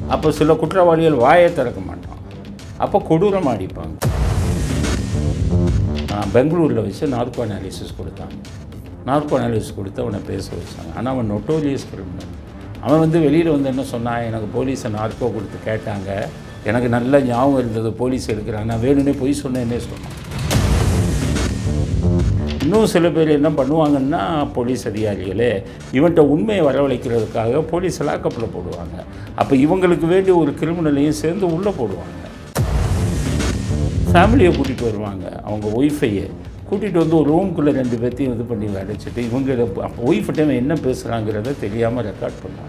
அப்போ சில குற்றவாளிகள் வாயை திறக்க மாட்டான் அப்போ கொடூரமாக அடிப்பாங்க நான் பெங்களூரில் வச்சு நார்கோ அனாலிசிஸ் கொடுத்தாங்க நார்கோ அனாலிசிஸ் கொடுத்து அவனை பேச வச்சாங்க ஆனால் அவன் நொட்டோலியஸ் கிரிமினல் அவன் வந்து வெளியில் வந்து என்ன சொன்னான் எனக்கு போலீஸை நார்கோ கொடுத்து கேட்டாங்க எனக்கு நல்ல ஞாபகம் இருந்தது போலீஸ் எடுக்கிறாங்க நான் வேணும்னே பொய் சொன்னேன்னே சொன்னான் இன்னும் சில பேர் என்ன பண்ணுவாங்கன்னா போலீஸ் அதிகாரிகளே இவன்கிட்ட உண்மையை வரவழைக்கிறதுக்காக போலீஸ் லாக்கப்பில் போடுவாங்க அப்போ இவங்களுக்கு வேண்டிய ஒரு கிரிமினலையும் சேர்ந்து உள்ளே போடுவாங்க ஃபேமிலியை கூட்டிகிட்டு வருவாங்க அவங்க ஒய்ஃபையை கூட்டிகிட்டு வந்து ஒரு ரூம்குள்ளே ரெண்டு பேர்த்தையும் இது பண்ணி அடைச்சிட்டு இவங்க அப்போ ஒய்ஃப்கிட்ட என்ன பேசுகிறாங்கிறத தெரியாமல் ரெக்கார்ட் பண்ணுவாங்க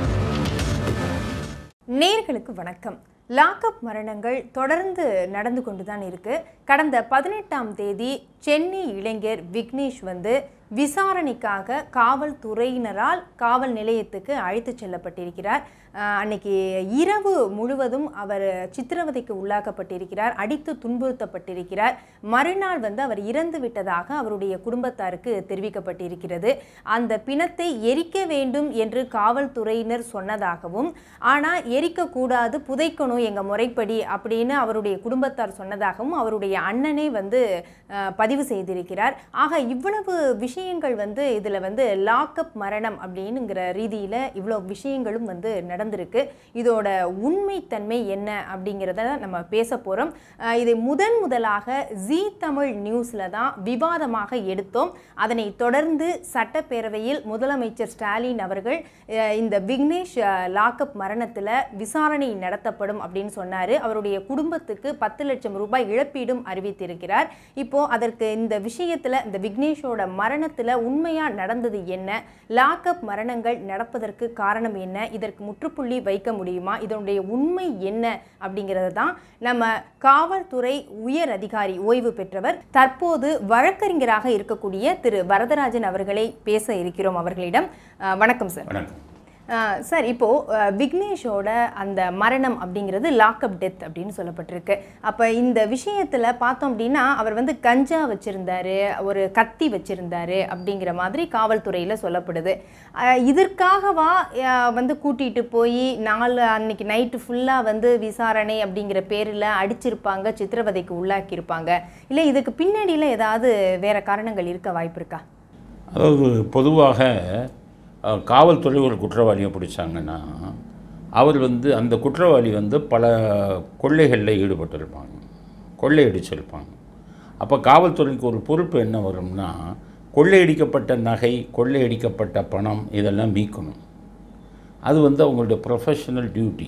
நேர்களுக்கு வணக்கம் லாக்அப் மரணங்கள் தொடர்ந்து நடந்து கொண்டு தான் இருக்கு கடந்த பதினெட்டாம் தேதி சென்னை இளைஞர் விக்னேஷ் வந்து விசாரணைக்காக காவல்துறையினரால் காவல் நிலையத்துக்கு அழைத்து செல்லப்பட்டிருக்கிறார் அஹ் அன்னைக்கு இரவு முழுவதும் அவர் சித்திரவதைக்கு உள்ளாக்கப்பட்டிருக்கிறார் அடித்து துன்புறுத்தப்பட்டிருக்கிறார் மறுநாள் வந்து அவர் இறந்து விட்டதாக அவருடைய குடும்பத்தாருக்கு தெரிவிக்கப்பட்டிருக்கிறது அந்த பிணத்தை எரிக்க வேண்டும் என்று காவல்துறையினர் சொன்னதாகவும் ஆனால் எரிக்கக்கூடாது புதைக்கணும் எங்கள் முறைப்படி அப்படின்னு அவருடைய குடும்பத்தார் சொன்னதாகவும் அவருடைய அண்ணனே வந்து அஹ், பதிவு செய்திருக்கிறார் ஆக இவ்வளவு விஷயங்கள் வந்து இதில் வந்து லாக்அப் மரணம் அப்படின்னுங்கிற ரீதியில் இவ்வளோ விஷயங்களும் வந்து நடந்திருக்கு இதோட உண்மைத்தன்மை என்ன அப்படிங்கிறத நம்ம பேச போகிறோம் இதை முதன் முதலாக ஜீ தமிழ் நியூஸில் தான் விவாதமாக எடுத்தோம் அதனை தொடர்ந்து சட்டப்பேரவையில் முதலமைச்சர் ஸ்டாலின் அவர்கள் அஹ், இந்த விக்னேஷ் லாக்அப் மரணத்தில் விசாரணை நடத்தப்படும் அப்படின்னு சொன்னார் அவருடைய குடும்பத்துக்கு பத்து லட்சம் ரூபாய் இழப்பீடும் அறிவித்திருக்கிறார் இப்போ அதற்கு இந்த விஷயத்தில் இந்த விக்னேஷோட மரணத்தில் உண்மையாக நடந்தது என்ன லாக்அப் மரணங்கள் நடப்பதற்கு காரணம் என்ன இதற்கு முற்றுப்புள்ளி வைக்க முடியுமா இதனுடைய உண்மை என்ன அப்படிங்கிறது தான் நம்ம காவல்துறை உயர் அதிகாரி ஓய்வு பெற்றவர் தற்போது வழக்கறிஞராக இருக்கக்கூடிய திரு வரதராஜன் அவர்களை பேச இருக்கிறோம் அவர்களிடம் அஹ், வணக்கம் சார் வணக்கம் அஹ், சார் இப்போ அஹ், விக்னேஷோட அந்த மரணம் அப்படிங்கிறது லாக்அப் டெத் அப்படின்னு சொல்லப்பட்டிருக்கு அப்போ இந்த விஷயத்தில் பார்த்தோம் அப்படின்னா அவர் வந்து கஞ்சா வச்சிருந்தாரு ஒரு கத்தி வச்சிருந்தாரு அப்படிங்கிற மாதிரி காவல்துறையில் சொல்லப்படுது அஹ், இதற்காகவா அஹ், வந்து கூட்டிகிட்டு போய் நாலு அன்னைக்கு நைட்டு ஃபுல்லாக வந்து விசாரணை அப்படிங்கிற பேரில் அடிச்சிருப்பாங்க சித்திரவதைக்கு உள்ளாக்கியிருப்பாங்க இல்லை இதுக்கு பின்னாடியில் ஏதாவது வேற காரணங்கள் இருக்க வாய்ப்பு இருக்கா அதாவது பொதுவாக அஹ், காவல்துறை ஒரு குற்றவாளியை பிடிச்சாங்கன்னா அவர் வந்து அந்த குற்றவாளி வந்து பல கொள்ளைகளில் ஈடுபட்டிருப்பாங்க கொள்ளையடிச்சிருப்பாங்க அப்போ காவல்துறைக்கு ஒரு பொறுப்பு என்ன வரும்னா கொள்ளையடிக்கப்பட்ட நகை கொள்ளையடிக்கப்பட்ட பணம் இதெல்லாம் மீட்கணும் அது வந்து அவங்களுடைய ப்ரொஃபஷனல் டியூட்டி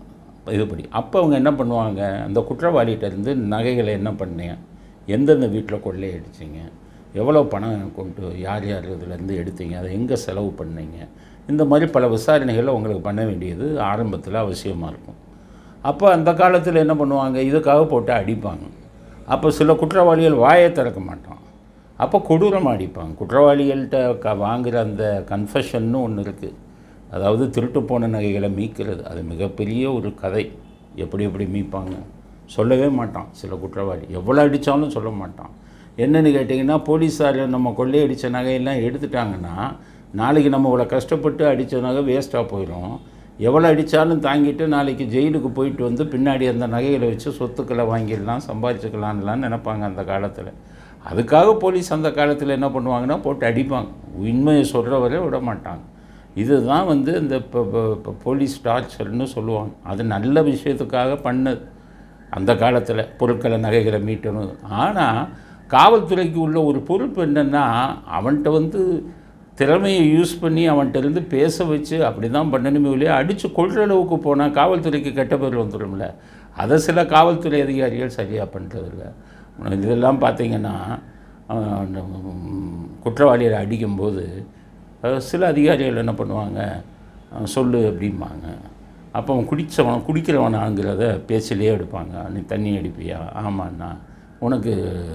இதுபடி அப்போ அவங்க என்ன பண்ணுவாங்க அந்த குற்றவாளிகிட்ட இருந்து நகைகளை என்ன பண்ணீங்க எந்தெந்த வீட்டில் கொள்ளையடிச்சிங்க எவ்வளோ பணம் கொண்டு யார் யார் இதுலேருந்து எடுத்தீங்க அதை எங்கே செலவு பண்ணீங்க இந்த மாதிரி பல விசாரணைகளை உங்களுக்கு பண்ண வேண்டியது ஆரம்பத்தில் அவசியமாக இருக்கும் அப்போ அந்த காலத்தில் என்ன பண்ணுவாங்க இதுக்காக போட்டு அடிப்பாங்க அப்போ சில குற்றவாளிகள் வாயை திறக்க மாட்டான் அப்போ கொடூரமாக அடிப்பாங்க குற்றவாளிகள்கிட்ட க வாங்குகிற அந்த கன்ஃபெஷன்னு ஒன்று இருக்குது அதாவது திருட்டு போன நகைகளை மீட்கிறது அது மிகப்பெரிய ஒரு கதை எப்படி எப்படி மீட்பாங்க சொல்லவே மாட்டான் சில குற்றவாளி எவ்வளோ அடித்தாலும் சொல்ல மாட்டான் என்னன்னு கேட்டிங்கன்னா போலீஸார் நம்ம கொள்ளையடித்த நகையெல்லாம் எடுத்துட்டாங்கன்னா நாளைக்கு நம்ம இவ்வளோ கஷ்டப்பட்டு அடித்த நகை வேஸ்ட்டாக போயிடும் எவ்வளோ அடித்தாலும் தாங்கிட்டு நாளைக்கு ஜெயிலுக்கு போயிட்டு வந்து பின்னாடி அந்த நகைகளை வச்சு சொத்துக்களை வாங்கிடலாம் சம்பாதிச்சுக்கலான்லாம் நினைப்பாங்க அந்த காலத்தில் அதுக்காக போலீஸ் அந்த காலத்தில் என்ன பண்ணுவாங்கன்னா போட்டு அடிப்பாங்க உண்மையை சொல்கிறவரை விட மாட்டாங்க இதுதான் வந்து இந்த இப்போ இப்போ போலீஸ் டார்ச்சர்னு சொல்லுவாங்க அது நல்ல விஷயத்துக்காக பண்ணது அந்த காலத்தில் பொருட்களை நகைகளை மீட்டணும் ஆனால் காவல்துறைக்கு உள்ள ஒரு பொறுப்பு என்னென்னா அவன்கிட்ட வந்து திறமையை யூஸ் பண்ணி அவன்கிட்ட இருந்து பேச வச்சு அப்படி தான் பண்ணணுமே இல்லையா அடித்து கொள்கிற அளவுக்கு போனால் காவல்துறைக்கு கெட்ட பேர் வந்துடும்ல அதை சில காவல்துறை அதிகாரிகள் சரியாக பண்ணுறதில்ல இதெல்லாம் பார்த்தீங்கன்னா அஹ், அந்த, ம், குற்றவாளிகளை அடிக்கும்போது அஹ், சில அதிகாரிகள் என்ன பண்ணுவாங்க அஹ், சொல்லு அப்படிம்பாங்க அப்போ அவன் குடித்தவன் குடிக்கிறவனாங்கிறத பேச்சிலேயே எடுப்பாங்க நீ தண்ணி அடிப்பியா ஆமாண்ணா உனக்கு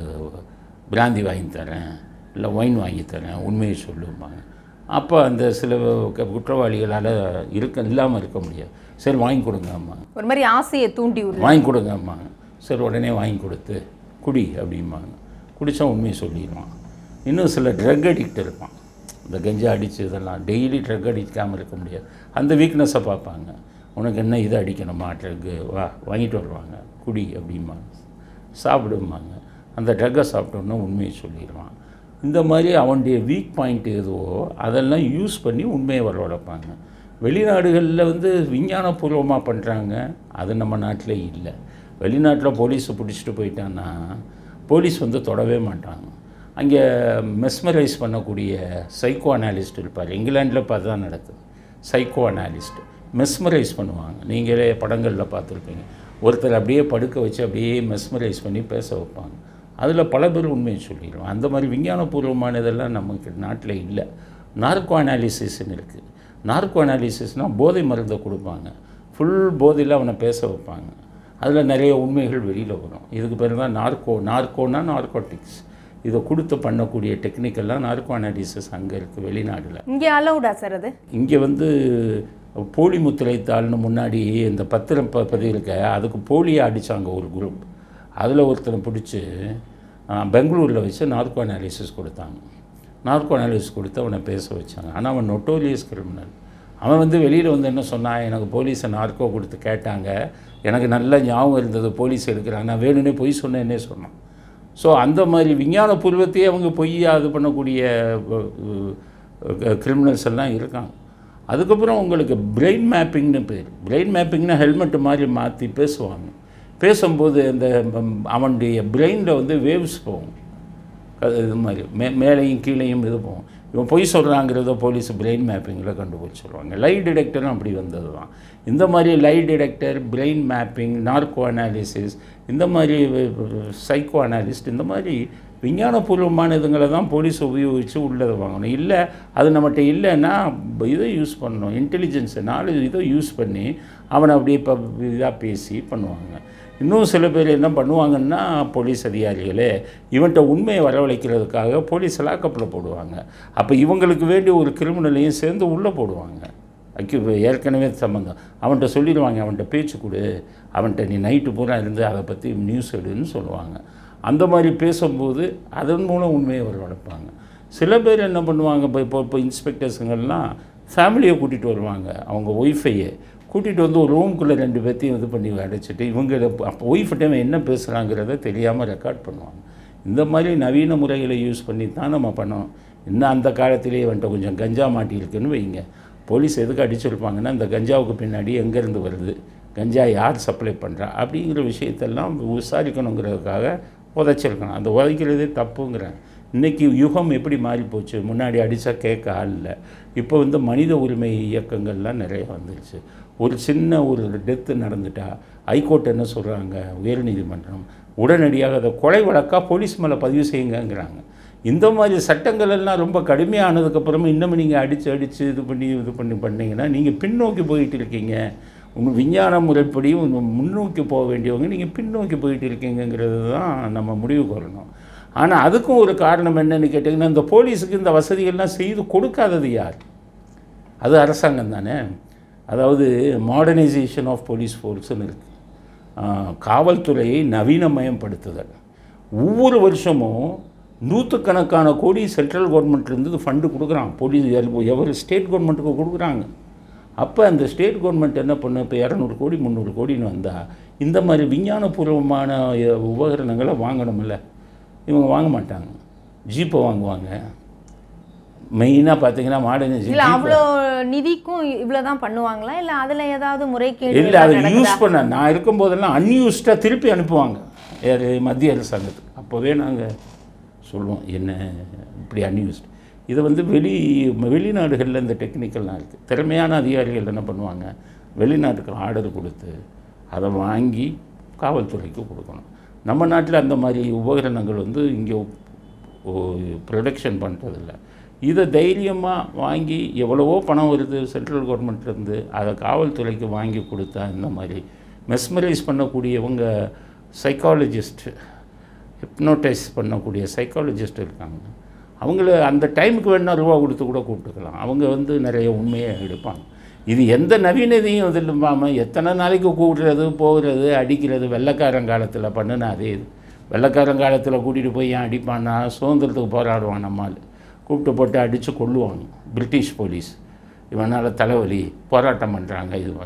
பிராந்தி வாங்கி தரேன் இல்லை ஒயின் வாங்கி தரேன் உண்மையை சொல்லுவாங்க அப்போ அந்த சில க- குற்றவாளிகளால் இருக்க இல்லாமல் இருக்க முடியாது சரி வாங்கி கொடுங்க அம்மா ஒரு மாதிரி ஆசையை தூண்டி விடுறது வாங்கி கொடுங்க அம்மா சரி உடனே வாங்கி கொடுத்து குடி அப்படிம்பாங்க குடித்தா உண்மையை சொல்லிடுவான் இன்னும் சில ட்ரக் அடிக்ட் இருப்பான் இந்த கஞ்சா அடித்து இதெல்லாம் டெய்லி ட்ரக் அடிக்காமல் இருக்க முடியாது அந்த வீக்னஸை பார்ப்பாங்க உனக்கு என்ன இதை அடிக்கணுமா ட்ரக்கு வா வாங்கிட்டு வருவாங்க குடி அப்படிம்பாங்க சாப்பிடுவாங்க அந்த ட்ரக்கை சாப்பிட்டோன்னா உண்மையை சொல்லிடுவான் இந்த மாதிரி அவனுடைய வீக் பாயிண்ட் எதுவோ அதெல்லாம் யூஸ் பண்ணி உண்மையை வரவழைப்பாங்க வெளிநாடுகளில் வந்து விஞ்ஞானபூர்வமாக பண்ணுறாங்க அது நம்ம நாட்டில் இல்லை வெளிநாட்டில் போலீஸை பிடிச்சிட்டு போயிட்டான்னா போலீஸ் வந்து தொடவே மாட்டாங்க அங்கே மெஸ்மரைஸ் பண்ணக்கூடிய சைக்கோ அனாலிஸ்ட் இருப்பார் இங்கிலாண்டில் பார்த்து தான் நடக்குது சைக்கோ அனாலிஸ்ட் மெஸ்மரைஸ் பண்ணுவாங்க நீங்களே படங்களில் பார்த்துருப்பீங்க ஒருத்தர் அப்படியே படுக்க வச்சு அப்படியே மெஸ்மரைஸ் பண்ணி பேச வைப்பாங்க அதில் பல பேர் உண்மையை சொல்லிடுவோம் அந்த மாதிரி விஞ்ஞானபூர்வமானதெல்லாம் நமக்கு நாட்டில் இல்லை நார்கோ அனாலிசிஸ்ன்னு இருக்குது நார்கோ அனாலிசிஸ்னால் போதை மருந்தை கொடுப்பாங்க ஃபுல் போதையில் அவனை பேச வைப்பாங்க அதில் நிறைய உண்மைகள் வெளியில் வரும் இதுக்கு பேர் தான் நார்கோ நார்கோனா நார்கோட்டிக்ஸ் இதை கொடுத்து பண்ணக்கூடிய டெக்னிக்கெல்லாம் நார்கோ அனாலிசிஸ் அங்கே இருக்குது வெளிநாட்டில் இங்கே அலௌடா சார் அது இங்கே வந்து போலி முத்திரை தாள்னு முன்னாடி இந்த பத்திரம் ப பதிவு இருக்க அதுக்கு போலியை அடித்தாங்க ஒரு குரூப் அதில் ஒருத்தனை பிடிச்சி பெங்களூரில் வச்சு நார்கோ அனாலிசிஸ் கொடுத்தாங்க நார்கோ அனாலிசிஸ் கொடுத்து அவனை பேச வச்சாங்க ஆனால் அவன் நொட்டோரியஸ் கிரிமினல் அவன் வந்து வெளியில் வந்து என்ன சொன்னான் எனக்கு போலீஸை நார்கோ கொடுத்து கேட்டாங்க எனக்கு நல்ல ஞாபகம் இருந்தது போலீஸ் எடுக்கிறாங்க நான் வேணும்னே பொய் சொன்னேன்னே சொன்னான் ஸோ அந்த மாதிரி விஞ்ஞான பூர்வத்தையே அவங்க பொய்யா இது பண்ணக்கூடிய கிரிமினல்ஸ் எல்லாம் இருக்காங்க அதுக்கப்புறம் உங்களுக்கு பிரெயின் மேப்பிங்னு பேர் பிரெயின் மேப்பிங்னா ஹெல்மெட் மாதிரி மாற்றி பேசுவாங்க பேசும்போது அந்த ம், அவனுடைய பிரெயினில் வந்து வேவ்ஸ் போகும் அது இது மாதிரி மே மேலேயும் கீழேயும் இது போகும் இவன் பொய் சொல்கிறாங்கிறத போலீஸ் பிரெயின் மேப்பிங்கில் கண்டுபிடிச்சு சொல்லுவாங்க லை டிடெக்டரும் அப்படி வந்தது தான் இந்த மாதிரி lie detector brain mapping narco analysis இந்த மாதிரி சைக்கோ அனாலிஸ்ட் இந்த மாதிரி விஞ்ஞானபூர்வமான இதுங்களை தான் போலீஸ் உபயோகித்து உள்ளதை வாங்கணும் இல்லை அது நம்மகிட்ட இல்லைன்னா இதை யூஸ் பண்ணணும் இன்டெலிஜென்ஸை நாலு இதை யூஸ் பண்ணி அவனை அப்படியே இப்போ இதாக பேசி பண்ணுவாங்க இன்னும் சில பேர் என்ன பண்ணுவாங்கன்னா போலீஸ் அதிகாரிகளே இவன்கிட்ட உண்மையை வரவழைக்கிறதுக்காக போலீஸ் லாக்கப்பில் போடுவாங்க அப்போ இவங்களுக்கு வேண்டிய ஒரு கிரிமினலையும் சேர்ந்து உள்ளே போடுவாங்க அக்யூ ஏற்கனவே சம்மந்தம் அவன்கிட்ட சொல்லிடுவாங்க அவன்கிட்ட பேச்சு கொடு அவன்கிட்ட நீ நைட்டு பூரா இருந்து அதை பற்றி நியூஸ் எடுன்னு சொல்லுவாங்க அந்த மாதிரி பேசும்போது அதன் மூலம் உண்மையை வரவழைப்பாங்க சில பேர் என்ன பண்ணுவாங்க இப்போ இப்போ இப்போ இன்ஸ்பெக்டர்ஸுங்கெல்லாம் ஃபேமிலியை கூட்டிகிட்டு வருவாங்க அவங்க ஒய்ஃபையை கூட்டிகிட்டு வந்து ஒரு ரூம்குள்ளே ரெண்டு பேர்த்தையும் இது பண்ணி அடைச்சிட்டு இவங்க அப்போ ஒய்ஃப்கிட்ட இவன் என்ன பேசுகிறாங்கிறத தெரியாமல் ரெக்கார்ட் பண்ணுவாங்க இந்த மாதிரி நவீன முறைகளை யூஸ் பண்ணி தான் நம்ம பண்ணோம் இன்னும் அந்த காலத்திலேயே வந்துட்டு கொஞ்சம் கஞ்சா மாட்டியிருக்குன்னு வைங்க போலீஸ் எதுக்கு அடிச்சிருப்பாங்கன்னா இந்த கஞ்சாவுக்கு பின்னாடி எங்கேருந்து வருது கஞ்சா யார் சப்ளை பண்ணுறா அப்படிங்கிற விஷயத்தெல்லாம் விசாரிக்கணுங்கிறதுக்காக உதைச்சிருக்கணும் அந்த உதைக்கிறதே தப்புங்கிறேன் இன்றைக்கி யுகம் எப்படி மாறி போச்சு முன்னாடி அடித்தா கேட்க ஆள் இல்லை இப்போ வந்து மனித உரிமை இயக்கங்கள்லாம் நிறைய வந்துருச்சு ஒரு சின்ன ஒரு டெத்து நடந்துட்டா ஹைகோர்ட் என்ன சொல்கிறாங்க உயர்நீதிமன்றம் உடனடியாக அதை கொலை வழக்காக போலீஸ் மேலே பதிவு செய்யுங்கங்கிறாங்க இந்த மாதிரி சட்டங்கள் எல்லாம் ரொம்ப கடுமையானதுக்கப்புறமா இன்னமும் நீங்கள் அடித்து அடித்து இது பண்ணி இது பண்ணி பண்ணீங்கன்னா நீங்கள் பின்னோக்கி போயிட்டு இருக்கீங்க உங்கள் விஞ்ஞான முறைப்படி உங்க முன்னோக்கி போக வேண்டியவங்க நீங்கள் பின்னோக்கி போயிட்டு இருக்கீங்கங்கிறது தான் நம்ம முடிவுக்கு வரணும் ஆனால் அதுக்கும் ஒரு காரணம் என்னன்னு கேட்டிங்கன்னா இந்த போலீஸுக்கு இந்த வசதிகள்லாம் செய்து கொடுக்காதது யார் அது அரசாங்கம் தானே அதாவது மாடர்னைசேஷன் ஆஃப் போலீஸ் ஃபோர்ஸ்னு இருக்குது காவல்துறையை நவீனமயப்படுத்துதல் ஒவ்வொரு வருஷமும் நூற்றுக்கணக்கான கோடி சென்ட்ரல் கவர்மெண்ட்லேருந்து ஃபண்டு கொடுக்குறான் போலீஸ் எவர் ஸ்டேட் கவர்மெண்ட்டுக்கு கொடுக்குறாங்க அப்போ அந்த ஸ்டேட் கவர்மெண்ட் என்ன பண்ணு இப்போ இரநூறு கோடி முந்நூறு கோடின்னு வந்தால் இந்த மாதிரி விஞ்ஞானபூர்வமான அஹ், உபகரணங்களை வாங்கணுமில்ல இவங்க வாங்க மாட்டாங்க ஜீப்பை வாங்குவாங்க மெயினாக பார்த்தீங்கன்னா இல்ல மாடர்னைசேஷன் அவ்வளோ நிதிக்கும் இவ்வளவுதான் பண்ணுவாங்களா இல்ல அதுல ஏதாவது முறைகேடு இல்லை அதை ஏதாவது யூஸ் நடக்குதா? பண்ண நான் இருக்கும்போதெல்லாம் அன்யூஸ்டாக திருப்பி அனுப்புவாங்க யார் மத்திய அரசாங்கத்துக்கு அப்போவே நாங்கள் சொல்லுவோம் என்ன இப்படி அன்யூஸ்ட் இதை வந்து வெளி வெளிநாடுகளில் இந்த டெக்னிக்கல்லாம் இருக்குது திறமையான அதிகாரிகள் என்ன பண்ணுவாங்க வெளிநாட்டுக்கு ஆர்டர் கொடுத்து அதை வாங்கி காவல்துறைக்கு கொடுக்கணும் நம்ம நாட்டில் அந்த மாதிரி உபகரணங்கள் வந்து இங்கே ப்ரொடக்ஷன் பண்ணுறதில்ல இதை தைரியமாக வாங்கி எவ்வளவோ பணம் வருது சென்ட்ரல் கவர்மெண்ட்லேருந்து அதை காவல்துறைக்கு வாங்கி கொடுத்தா இந்த மாதிரி மெஸ்மரைஸ் பண்ணக்கூடியவங்க சைக்காலஜிஸ்ட் ஹிப்னோடைஸ் பண்ணக்கூடிய சைக்காலஜிஸ்ட் இருக்காங்க அவங்கள அந்த டைமுக்கு வேணால் ரூபா கொடுத்து கூட கூப்பிட்டுக்கலாம் அவங்க வந்து நிறைய உண்மையை எடுப்பாங்க இது எந்த நவீனதையும் இது இல்லாமல் எத்தனை நாளைக்கு கூடுறது போகிறது அடிக்கிறது வெள்ளைக்காரன் காலத்தில் பண்ணுன அதே இது வெள்ளைக்காரன் காலத்தில் கூட்டிகிட்டு போய் ஏன் அடிப்பான்னா சுதந்திரத்துக்கு போராடுவான் நம்மால் கூப்பிட்டு போட்டு அடித்து கொள்ளுவாங்க பிரிட்டிஷ் போலீஸ் இவனால் தலைவலி போராட்டம் பண்ணுறாங்க இது பண்ண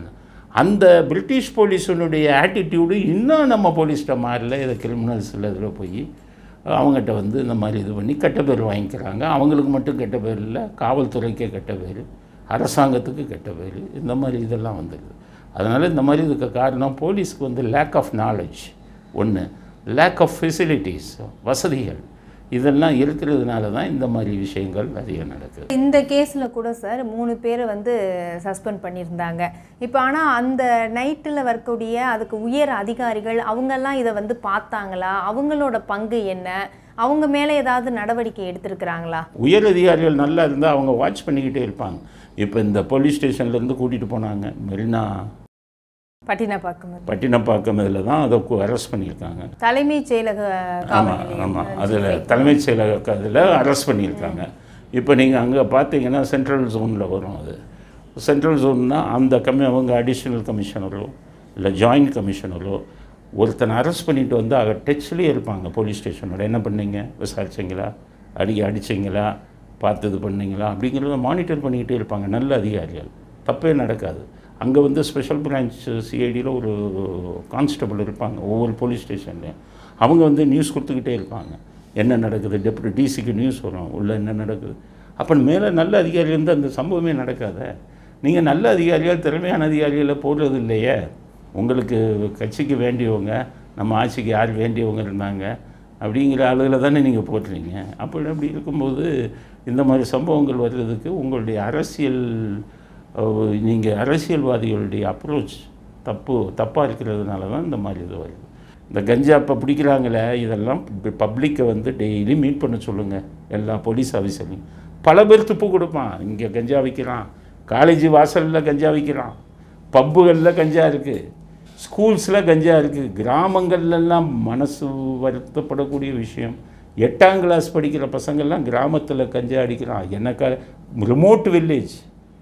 அந்த பிரிட்டிஷ் போலீஸினுடைய ஆட்டிடியூடு இன்னும் நம்ம போலீஸ்கிட்ட மாறல இதை கிரிமினல்ஸில் இதில் போய் அவங்ககிட்ட வந்து இந்த மாதிரி இது பண்ணி கெட்ட பேர் வாங்கிக்கிறாங்க அவங்களுக்கு மட்டும் கெட்ட பேர் இல்லை காவல்துறைக்கே கெட்ட பேர் அரசாங்கத்துக்கு கெட்ட பேர் இந்த மாதிரி இதெல்லாம் வந்துடுது அதனால் இந்த மாதிரி இதுக்கு காரணம் போலீஸ்க்கு வந்து லேக் ஆஃப் நாலேஜ் ஒன்று லேக் ஆஃப் ஃபெசிலிட்டிஸ் வசதிகள் இதெல்லாம் இருக்கிறதுனால தான் இந்த மாதிரி விஷயங்கள் அதிகம் நடக்குது இந்த கேஸில் கூட சார் மூணு பேரை வந்து சஸ்பெண்ட் பண்ணியிருந்தாங்க இப்போ ஆனால் அந்த நைட்டில் வரக்கூடிய அதுக்கு உயர் அதிகாரிகள் அவங்கெல்லாம் இதை வந்து பார்த்தாங்களா அவங்களோட பங்கு என்ன அவங்க மேலே ஏதாவது நடவடிக்கை எடுத்திருக்கிறாங்களா உயர் அதிகாரிகள் நல்லா இருந்தால் அவங்க வாட்ச் பண்ணிக்கிட்டே இருப்பாங்க இப்போ இந்த போலீஸ் ஸ்டேஷன்லேருந்து கூட்டிகிட்டு போனாங்க மெரினா பட்டினப்பாக்கம் பட்டினப்பாக்கம் இதில் தான் அதை அரெஸ்ட் பண்ணியிருக்காங்க தலைமைச் செயலக ஆமாம் காவல் நிலையம் ஆமாம் அதில் தலைமைச் செயலக இதில் அரெஸ்ட் பண்ணியிருக்காங்க இப்போ நீங்கள் அங்கே பார்த்தீங்கன்னா சென்ட்ரல் ஜோனில் வரும் அது சென்ட்ரல் ஜோன்னா அந்த கம்மி அவங்க அடிஷ்னல் கமிஷனரோ இல்லை ஜாயிண்ட் கமிஷனரோ ஒருத்தனை அரெஸ்ட் பண்ணிட்டு வந்து அங்கே டச்லேயே இருப்பாங்க போலீஸ் ஸ்டேஷனோட என்ன பண்ணீங்க விசாரிச்சிங்களா அடி அடிச்சிங்களா பார்த்து இது பண்ணீங்களா அப்படிங்கிறத மானிட்டர் பண்ணிக்கிட்டே இருப்பாங்க நல்ல அதிகாரிகள் தப்பே நடக்காது அங்கே வந்து ஸ்பெஷல் பிரான்ச் சிஐடியில் ஒரு கான்ஸ்டபிள் இருப்பாங்க ஒவ்வொரு போலீஸ் ஸ்டேஷன்லேயும் அவங்க வந்து நியூஸ் கொடுத்துக்கிட்டே இருப்பாங்க என்ன நடக்குது டெப்யூட்டி டிசிக்கு நியூஸ் வரும் உள்ள என்ன நடக்குது அப்போ மேலே நல்ல அதிகாரி இருந்தால் அந்த சம்பவமே நடக்காத நீங்கள் நல்ல அதிகாரிகள் திறமையான அதிகாரிகளை போடுறது இல்லையே உங்களுக்கு கட்சிக்கு வேண்டியவங்க நம்ம ஆட்சிக்கு யார் வேண்டியவங்க இருந்தாங்க அப்படிங்கிற ஆளுகளை தானே நீங்கள் போடுறீங்க அப்படி அப்படி இருக்கும்போது இந்த மாதிரி சம்பவங்கள் வர்றதுக்கு உங்களுடைய அரசியல் நீங்கள் அரசியல்வாதிகளுடைய அப்ரோச் தப்பு தப்பாக இருக்கிறதுனால தான் இந்த மாதிரி இது வருது இந்த கஞ்சா இப்போ பிடிக்கிறாங்களே இதெல்லாம் பப்ளிக்கை வந்து டெய்லி மீட் பண்ண சொல்லுங்கள் எல்லா போலீஸ் ஆஃபீஸர்லையும் பல பேர் துப்பு கொடுப்பான் இங்கே கஞ்சா விற்கிறான் காலேஜ் வாசலில் கஞ்சா விற்கிறான் பப்புகளில் கஞ்சா இருக்குது ஸ்கூல்ஸில் கஞ்சா இருக்குது கிராமங்கள்லாம் மனசு வருத்தப்படக்கூடிய விஷயம் எட்டாம் கிளாஸ் படிக்கிற பசங்கள்லாம் கிராமத்தில் கஞ்சா அடிக்கிறான் எனக்கு ரிமோட் வில்லேஜ்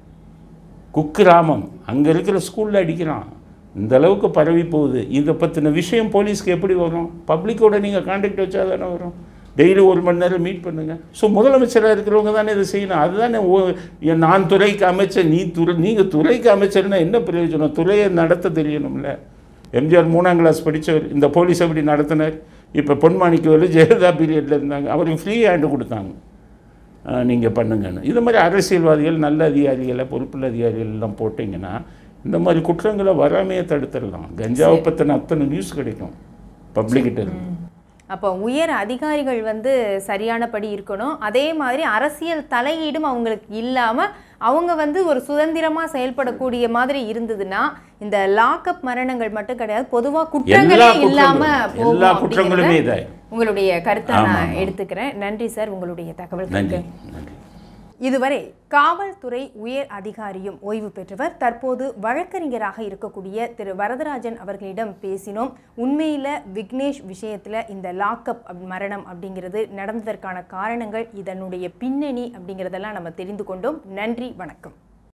குக்கிராமம் அங்கே இருக்கிற ஸ்கூலில் அடிக்கிறான் இந்த அளவுக்கு பரவி போகுது இதை பற்றின விஷயம் போலீஸ்க்கு எப்படி வரும் பப்ளிக்கோட நீங்கள் கான்டாக்ட் வச்சா தானே வரும் டெய்லி ஒரு மணி நேரம் மீட் பண்ணுங்கள் ஸோ முதலமைச்சராக இருக்கிறவங்க தானே இதை செய்யணும் அதுதானே ஓ என் நான் துறைக்கு அமைச்சர் நீ துறை நீங்கள் துறைக்கு அமைச்சர்னா என்ன பிரயோஜனம் துறையை நடத்த தெரியணும்ல எம்ஜிஆர் மூணாம் கிளாஸ் படித்தவர் இந்த போலீஸ் எப்படி நடத்தினார் இப்போ பொன்மாணிக்கவர் ஜெயலலிதா பீரியடில் இருந்தாங்க அவருக்கு ஃப்ரீ ஹேண்டு கொடுத்தாங்க நீங்கள் பண்ணுங்கன்னு இது மாதிரி அரசியல்வாதிகள் நல்ல அதிகாரிகளை பொறுப்புள்ள அதிகாரிகள் எல்லாம் போட்டிங்கன்னா இந்த மாதிரி குற்றங்களை வராமையே தடுத்துடலாம் கஞ்சாவை பற்றின அத்தனை நியூஸ் கிடைக்கும் பப்ளிக்கிட்ட இருந்து அப்போ உயர் அதிகாரிகள் வந்து சரியானபடி இருக்கணும் அதே மாதிரி அரசியல் தலையீடும் அவங்களுக்கு இல்லாமல் அவங்க வந்து ஒரு சுதந்திரமாக செயல்படக்கூடிய மாதிரி இருந்ததுன்னா இந்த லாக்அப் மரணங்கள் மட்டும் கிடையாது பொதுவாக குற்றங்களே எல்லா இல்லாம குற்றங்களும் போகும் எல்லா அப்படிங்கிறத குற்றங்களுமே இதாய் உங்களுடைய கருத்தை ஆமா, நான் ஆமா. எடுத்துக்கிறேன் நன்றி சார் உங்களுடைய தகவல்களுக்கு நன்றி நன்றி இதுவரை காவல்துறை உயர் அதிகாரியும் ஓய்வு பெற்றவர் தற்போது வழக்கறிஞராக இருக்கக்கூடிய திரு வரதராஜன் அவர்களிடம் பேசினோம் உண்மையில விக்னேஷ் விஷயத்துல இந்த லாக்அப் மரணம் அப்படிங்கிறது நடந்ததற்கான காரணங்கள் இதனுடைய பின்னணி அப்படிங்கிறதெல்லாம் நம்ம தெரிந்து கொண்டோம் நன்றி வணக்கம்